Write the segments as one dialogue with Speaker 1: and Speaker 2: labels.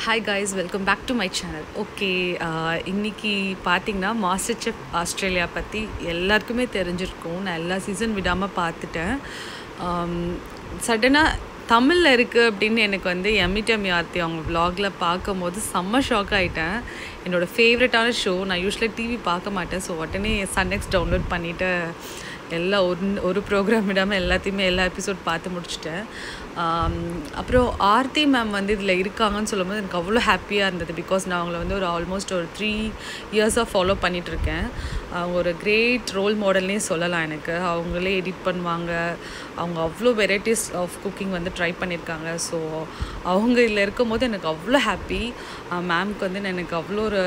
Speaker 1: hi guys welcome back to my channel okay இன்னைக்கு பார்த்தீங்கன்னா master chef Australia பற்றி எல்லாருக்குமே தெரிஞ்சிருக்கும் நான் எல்லா சீசன் விடாமல் பார்த்துட்டேன் சடனாக தமிழில் இருக்குது அப்படின்னு எனக்கு வந்து எம்இடம் யார்த்தி அவங்க vlogல பார்க்கும்போது செம்ம ஷாக் ஆகிட்டேன் என்னோடய ஃபேவரட்டான ஷோ நான் யூஸ்வலாக டிவி பார்க்க மாட்டேன் ஸோ உடனே சன்நெக்ஸ் டவுன்லோட் பண்ணிவிட்டு எல்லாம் ஒரு ஒரு ப்ரோக்ராம் விடாமல் எல்லாத்தையுமே எல்லா எபிசோட் பார்த்து முடிச்சிட்டேன் ஆம், அப்புறம் ஆர்த்தி மேம் வந்து இதில் இருக்காங்கன்னு சொல்லும்போது எனக்கு அவ்வளோ ஹாப்பியாக இருந்தது பிகாஸ் நான் அவங்கள வந்து ஒரு ஆல்மோஸ்ட் ஒரு த்ரீ இயர்ஸாக ஃபாலோ பண்ணிகிட்ருக்கேன் அவங்க ஒரு கிரேட் ரோல் மாடல்னே சொல்லலாம் எனக்கு அவங்களே எடிட் பண்ணுவாங்க அவங்க அவ்வளோ வெரைட்டிஸ் ஆஃப் குக்கிங் வந்து ட்ரை பண்ணியிருக்காங்க ஸோ அவங்க இதில் இருக்கும்போது எனக்கு அவ்வளோ ஹாப்பி மேம்க்கு வந்து எனக்கு அவ்வளோ ஒரு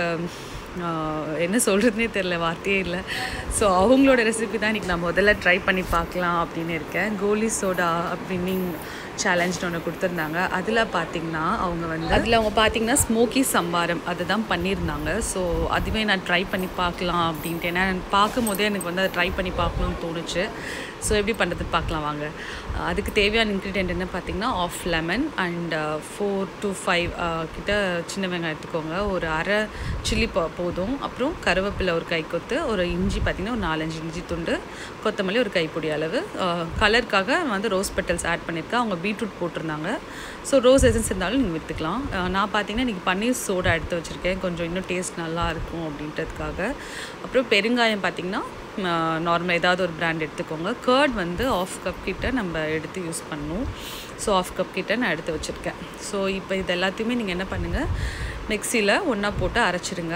Speaker 1: ஆஹ் என்ன சொல்கிறதுனே தெரில வார்த்தையே இல்லை ஸோ அவங்களோட ரெசிபி தான் இன்றைக்கி நான் முதல்ல ட்ரை பண்ணி பார்க்கலாம் அப்படின்னு இருக்கேன் கோலி சோடா அப்படின்னு சேலஞ்சுன்னு ஒன்று கொடுத்துருந்தாங்க அதில் பார்த்தீங்கன்னா அவங்க வந்து அதில் அவங்க பார்த்தீங்கன்னா ஸ்மோக்கி சம்பாரம் அதை தான் பண்ணியிருந்தாங்க ஸோ அதுவே நான் ட்ரை பண்ணி பார்க்கலாம் அப்படின்ட்டு ஏன்னா பார்க்கும் போதே எனக்கு வந்து அதை ட்ரை பண்ணி பார்க்கணும்னு தோணுச்சு ஸோ எப்படி பண்ணுறது பார்க்கலாம் வாங்க அஹ் அதுக்கு தேவையான இன்க்ரீடியன்ட் என்ன பார்த்தீங்கன்னா of lemon and four to five கிட்ட சின்ன வெங்காயம் எடுத்துக்கோங்க ஒரு அரை சில்லி ப போதும் அப்புறம் கருவேப்பிலை ஒரு கைக்கொத்து ஒரு இஞ்சி பார்த்தீங்கன்னா ஒரு நாலஞ்சு இஞ்சி துண்டு கொத்தமல்லி ஒரு கைப்பிடி அளவு கலருக்காக வந்து ரோஸ் பெட்டல்ஸ் ஆட் பண்ணியிருக்கேன் அவங்க பீட்ரூட் போட்டிருந்தாங்க ஸோ ரோஸ் எசன்ஸ் இருந்தாலும் நீங்கள் விற்றுக்கலாம் நான் பார்த்தீங்கன்னா இன்றைக்கி பன்னீர் சோடா எடுத்து வச்சுருக்கேன் கொஞ்சம் இன்னும் டேஸ்ட் நல்லா இருக்கும் அப்படின்றதுக்காக அப்புறம் பெருங்காயம் பார்த்தீங்கன்னா நார்மல் ஏதாவது ஒரு பிராண்ட் எடுத்துக்கோங்க கர்ட் வந்து ஆஃப் கப் கிட்ட நம்ம எடுத்து யூஸ் பண்ணணும் ஸோ ஆஃப் கப் கிட்ட நான் எடுத்து வச்சுருக்கேன் ஸோ இப்போ இது எல்லாத்தையுமே நீங்கள் என்ன பண்ணுங்கள் மிக்சியில் ஒன்றா போட்டு அரைச்சிடுங்க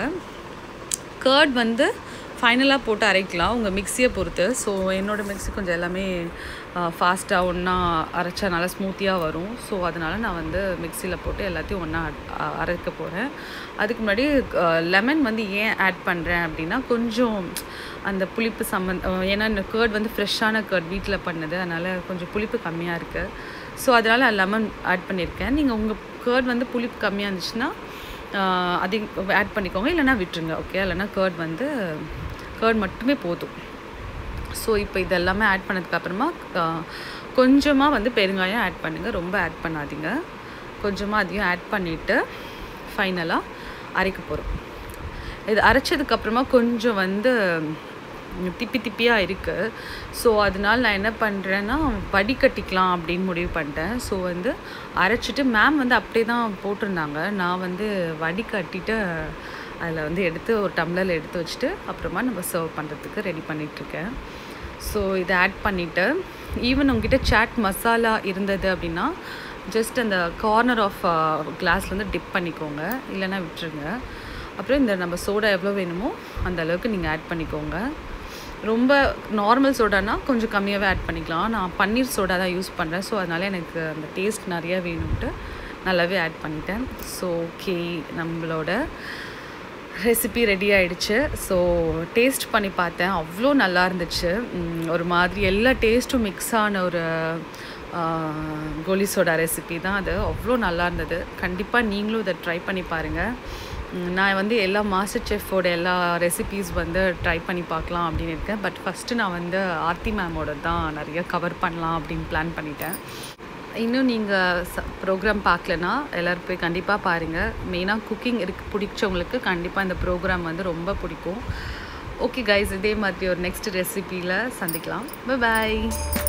Speaker 1: கர்ட் வந்து ஃபைனலாக போட்டு அரைக்கலாம் உங்கள் மிக்சியை பொறுத்து ஸோ என்னோடய மிக்ஸி கொஞ்சம் எல்லாமே ஃபாஸ்ட்டாக ஒன்றா அரைச்சா நல்லா ஸ்மூத்தியாக வரும் ஸோ அதனால் நான் வந்து மிக்சியில் போட்டு எல்லாத்தையும் ஒன்றா அரைக்க போகிறேன் அதுக்கு முன்னாடி லெமன் வந்து ஏன் ஆட் பண்ணுறேன் அப்படின்னா கொஞ்சம் அந்த புளிப்பு சம்மந்த ஏன்னா இந்த கேர்ட் வந்து ஃப்ரெஷ்ஷான கேர்ட் வீட்டில் பண்ணது அதனால் கொஞ்சம் புளிப்பு கம்மியாக இருக்குது ஸோ அதனால் லெமன் ஆட் பண்ணியிருக்கேன் நீங்கள் உங்கள் கேர்ட் வந்து புளிப்பு கம்மியாக இருந்துச்சுன்னா அதிகம் ஆட் பண்ணிக்கோங்க இல்லைன்னா விட்டுருங்க ஓகே இல்லைன்னா கேர்ட் வந்து கேர்ட் மட்டுமே போதும் ஸோ இப்போ இது எல்லாமே ஆட் பண்ணதுக்கப்புறமா கொஞ்சமாக வந்து பெருங்காயம் ஆட் பண்ணுங்கள் ரொம்ப ஆட் பண்ணாதீங்க கொஞ்சமாக அதையும் ஆட் பண்ணிவிட்டு ஃபைனலாக அரைக்க போகிறோம் இது அரைச்சதுக்கப்புறமா கொஞ்சம் வந்து திப்பி திப்பியாக இருக்குது ஸோ அதனால் நான் என்ன பண்ணுறேன்னா வடிகட்டிக்கலாம் அப்படின்னு முடிவு பண்ணிட்டேன் ஸோ வந்து அரைச்சிட்டு மேம் வந்து அப்படியே தான் போட்டிருந்தாங்க நான் வந்து வடிகட்டிட்டு அதில் வந்து எடுத்து ஒரு டம்ளரில் எடுத்து வச்சுட்டு அப்புறமா நம்ம சர்வ் பண்ணுறதுக்கு ரெடி பண்ணிகிட்ருக்கேன் ஸோ இதை ஆட் பண்ணிவிட்டு ஈவன் உங்ககிட்ட சாட் மசாலா இருந்தது அப்படின்னா ஜஸ்ட் அந்த கார்னர் ஆஃப் கிளாஸில் வந்து டிப் பண்ணிக்கோங்க இல்லைன்னா விட்டுருங்க அப்புறம் இந்த நம்ம சோடா எவ்வளோ வேணுமோ அந்த அளவுக்கு நீங்கள் ஆட் பண்ணிக்கோங்க ரொம்ப நார்மல் சோடானா கொஞ்சம் கம்மியாகவே ஆட் பண்ணிக்கலாம் நான் பன்னீர் சோடா தான் யூஸ் பண்ணுறேன் ஸோ அதனால் எனக்கு அந்த டேஸ்ட் நிறையா வேணும்ட்டு நல்லாவே ஆட் பண்ணிட்டேன் ஸோ ஓகே நம்மளோட ரெசிபி ரெடி ஆயிடுச்சு ஸோ டேஸ்ட் பண்ணி பார்த்தேன் அவ்வளோ நல்லா இருந்துச்சு உம், ஒரு மாதிரி எல்லா டேஸ்ட்டும் மிக்ஸ் ஆன ஒரு கோலி சோடா ரெசிபி தான் அது அவ்வளோ நல்லா இருந்தது கண்டிப்பாக நீங்களும் இதை ட்ரை பண்ணி பாருங்கள் உம், நான் வந்து எல்லா மாஸ்டர் செஃப்போட எல்லா ரெசிபீஸ் வந்து ட்ரை பண்ணி பார்க்கலாம் அப்படின்னு இருக்கேன் பட் ஃபஸ்ட்டு நான் வந்து ஆர்த்தி மேமோட தான் நிறைய கவர் பண்ணலாம் அப்படின்னு பிளான் பண்ணிட்டேன் இன்னும் நீங்கள் ச ப்ரோக்ராம் பார்க்கலனா எல்லோரும் போய் கண்டிப்பாக பாருங்கள் மெயினாக குக்கிங் இருக்கு பிடிச்சவங்களுக்கு கண்டிப்பாக இந்த ப்ரோக்ராம் வந்து ரொம்ப பிடிக்கும் ஓகே கைஸ் இதே மாதிரி ஒரு நெக்ஸ்ட் ரெசிபியில் சந்திக்கலாம் பாய்